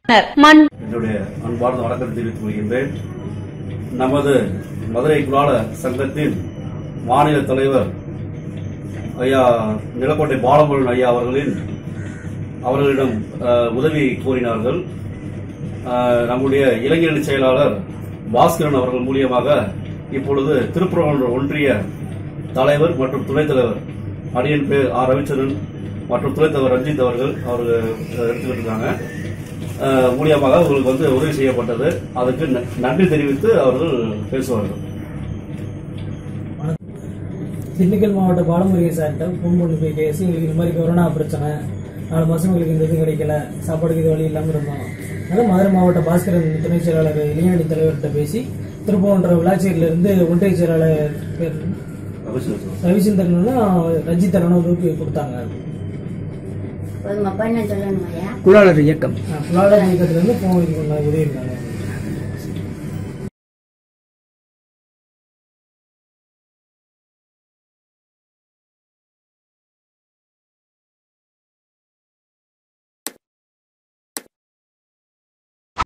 மண் என்னுடைய அன்பார்ந்த வணக்கத்தை தெரிவித்துக் கொள்கின்றேன் நமது மதுரை குலால சங்கத்தின் மாநில தலைவர் ஐயா நிலக்கோட்டை பாலமுருகன் ஐயா அவர்களின் அவர்களிடம் அஹ், உதவி கோரினார்கள் அஹ், நம்முடைய இளைஞரணி செயலாளர் பாஸ்கரன் அவர்கள் மூலியமாக இப்பொழுது திருப்பரங்குன்ற ஒன்றிய தலைவர் மற்றும் துணைத் தலைவர் அடியன் பேர் ஆர் ரவிச்சந்திரன் மற்றும் துணைத் தலைவர் ரஞ்சித் அவர்கள் அவர்கள் எடுத்துக்கிட்டு இருக்காங்க அஹ், மூலியமாக அவர்களுக்கு வந்து உதவி செய்யப்பட்டது அதுக்கு ந- நன்றி தெரிவித்து அவர்கள் பேசுவார்கள் திண்டுக்கல் மாவட்ட பாலமுருகன் சார்கிட்ட ஃபோன் பண்ணி போய் பேசி எங்களுக்கு இந்த மாதிரி கொரோனா பிரச்சனை நாலு மாதம் எங்களுக்கு இந்த இது கிடைக்கல சாப்பாடுக்கு இது வழி இல்லாமல் இருந்தோம் அதனால் மதுரை மாவட்ட பாஸ்கரன் துணை செயலாளர் இளைஞரணி தலைவர்கிட்ட பேசி திருப்பவன்ற விளாச்சேரியில இருந்து ஒன்றிய செயலாளர் பேர் அவசியம் சார். ரவிச்சந்திரனும் ரஞ்சித் அண்ணனும் உதவி கொடுத்தாங்க போதுமா பண்ண சொல்லணும் ஐயா குழாளர் இயக்கம் புலாளர் இயக்கத்துல இருந்து ஃபோன் இது பண்ண உதவி இருந்தாங்க